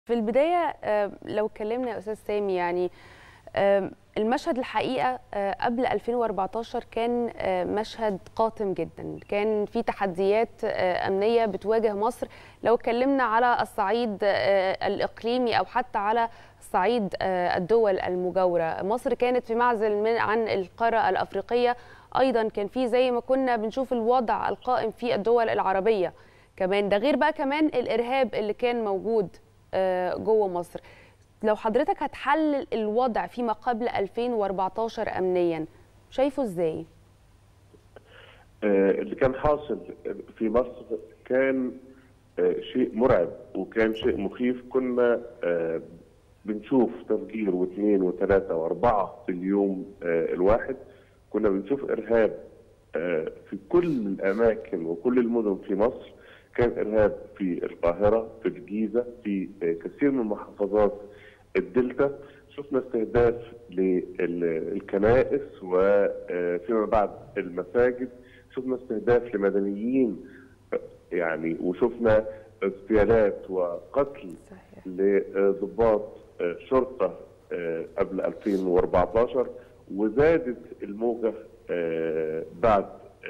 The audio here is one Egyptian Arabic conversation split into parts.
في البداية آه، لو اتكلمنا يا أستاذ سامي يعني آه، المشهد الحقيقة آه، قبل 2014 كان آه، مشهد قاتم جدا كان في تحديات آه، أمنية بتواجه مصر لو اتكلمنا على الصعيد آه، الإقليمي أو حتى على صعيد آه، الدول المجاورة مصر كانت في معزل من عن القارة الأفريقية أيضا كان في زي ما كنا بنشوف الوضع القائم في الدول العربية كمان ده غير بقى كمان الإرهاب اللي كان موجود آه، جوه مصر لو حضرتك هتحلل الوضع فيما قبل 2014 أمنيا شايفه ازاي؟ آه، اللي كان حاصل في مصر كان آه، شيء مرعب وكان شيء مخيف كنا آه، بنشوف تفجير واثنين وثلاثة وأربعة في اليوم آه، الواحد كنا بنشوف إرهاب آه، في كل الأماكن وكل المدن في مصر كان إرهاب في القاهرة في الجيزة في آه، كثير من محافظات الدلتا شفنا استهداف للكنائس وفيما بعد المساجد شفنا استهداف لمدنيين يعني وشفنا اغتيالات وقتل صحيح لضباط شرطه قبل 2014 وزادت الموجه بعد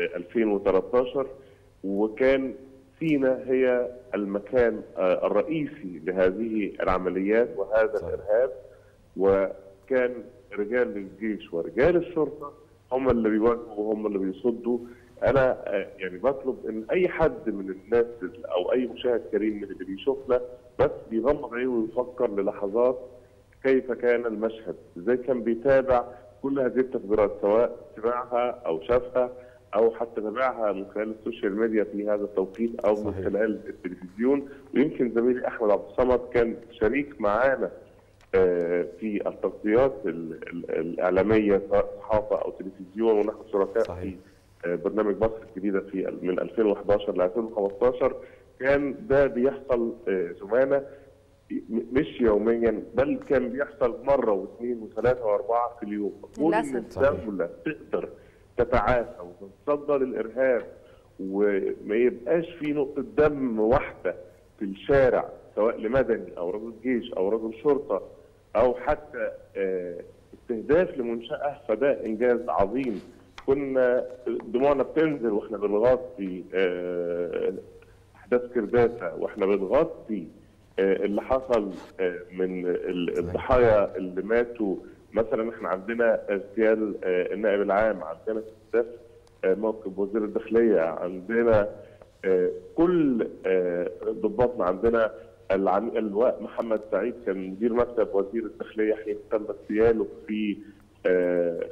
2013 وكان سينا هي المكان الرئيسي لهذه العمليات وهذا صحيح. الارهاب وكان رجال الجيش ورجال الشرطه هم اللي بيواجهوا وهم اللي بيصدوا انا آه، يعني بطلب ان اي حد من الناس ال- او اي مشاهد كريم من اللي بيشوفنا بس يغمض عينه ويفكر للحظات كيف كان المشهد ازاي كان بيتابع كل هذه التفجيرات سواء سمعها او شافها او حتى تابعها من خلال السوشيال ميديا في هذا التوقيت او من صحيح. خلال التلفزيون ويمكن زميلي احمد عبد الصمد كان شريك معانا آه، في التغطيات ال- ال- الاعلاميه سواء صحافه او تلفزيون ونحن شركاء صحيح. في آه، برنامج مصر الجديده في من 2011 ل 2015 كان ده بيحصل آه، زمانه م- مش يوميا بل كان بيحصل مره واثنين وثلاثه واربعه في اليوم بقول ان للأسف. صحيح. الدوله تقدر تتعافى وتتصدى للارهاب وما يبقاش في نقطه دم واحده في الشارع سواء لمدني او رجل جيش او رجل شرطه او حتى آه، استهداف لمنشاه فده انجاز عظيم كنا دموعنا بتنزل واحنا بنغطي آه، احداث كرداسه واحنا بنغطي آه، اللي حصل آه، من ال- الضحايا اللي ماتوا مثلا احنا عندنا اغتيال آه، النائب العام عندنا استهداف آه، موكب وزير الداخليه عندنا آه، كل آه، ضباطنا عندنا العم... اللواء محمد سعيد كان مدير مكتب وزير الداخليه حين تم اغتياله في آه،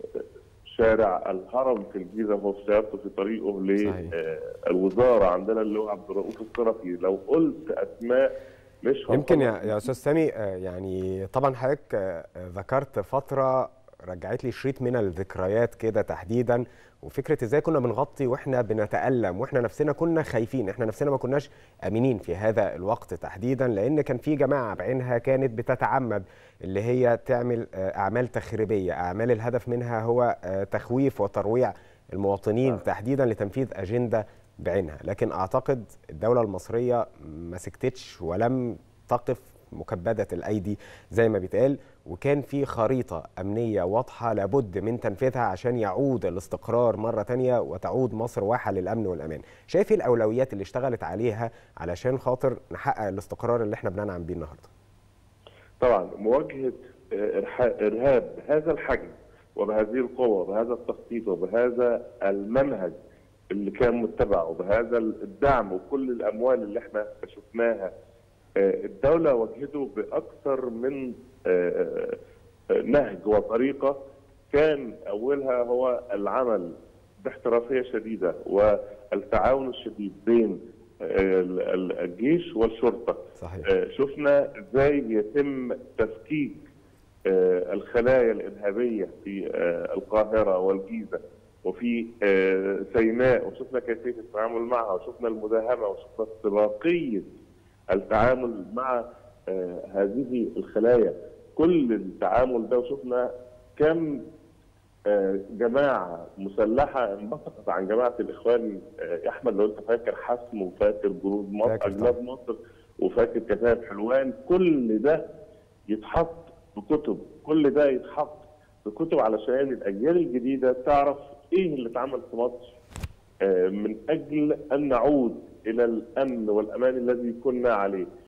شارع الهرم في الجيزه وهو في سيارته في طريقه صحيح. للوزاره عندنا اللواء عبد الرؤوف الصرفي لو قلت اسماء مش يمكن يا هخلص. يا استاذ سامي آه، يعني طبعا حضرتك آه، آه، ذكرت فتره رجعت لي شريط من الذكريات كده تحديدا وفكره ازاي كنا بنغطي واحنا بنتالم واحنا نفسنا كنا خايفين احنا نفسنا ما كناش امنين في هذا الوقت تحديدا لان كان في جماعه بعينها كانت بتتعمد اللي هي تعمل آه، اعمال تخريبيه اعمال الهدف منها هو آه، تخويف وترويع المواطنين تحديدا لتنفيذ اجنده بعينها لكن اعتقد الدوله المصريه ما سكتتش ولم تقف مكبده الايدي زي ما بيتقال وكان في خريطه امنيه واضحه لابد من تنفيذها عشان يعود الاستقرار مره تانية وتعود مصر واحه للامن والامان شايف ايه الاولويات اللي اشتغلت عليها علشان خاطر نحقق الاستقرار اللي احنا بننعم بيه النهارده طبعا مواجهه آه، إرحا- ارهاب بهذا الحجم وبهذه القوه وبهذا التخطيط وبهذا المنهج اللي كان متبع وبهذا الدعم وكل الاموال اللي احنا شفناها آه، الدوله واجهته باكثر من آه، آه، نهج وطريقه كان اولها هو العمل باحترافيه شديده والتعاون الشديد بين آه، ال- ال- الجيش والشرطه صحيح آه، شفنا ازاي يتم تفكيك آه، الخلايا الارهابيه في آه، القاهره والجيزه وفي آه، سيناء وشفنا كيفيه التعامل معها وشفنا المداهمه وشفنا استباقيه التعامل مع آه، هذه الخلايا كل التعامل ده وشفنا كم آه، جماعه مسلحه انبثقت عن جماعه الاخوان آه، يا احمد لو انت فاكر حسم وفاكر جنود مصر فاكر اجناد مصر وفاكر كتاب حلوان كل ده يتحط في كتب كل ده يتحط في كتب علشان الاجيال الجديده تعرف ايه اللي اتعمل في مصر آه، من اجل ان نعود الى الامن والامان الذي كنا عليه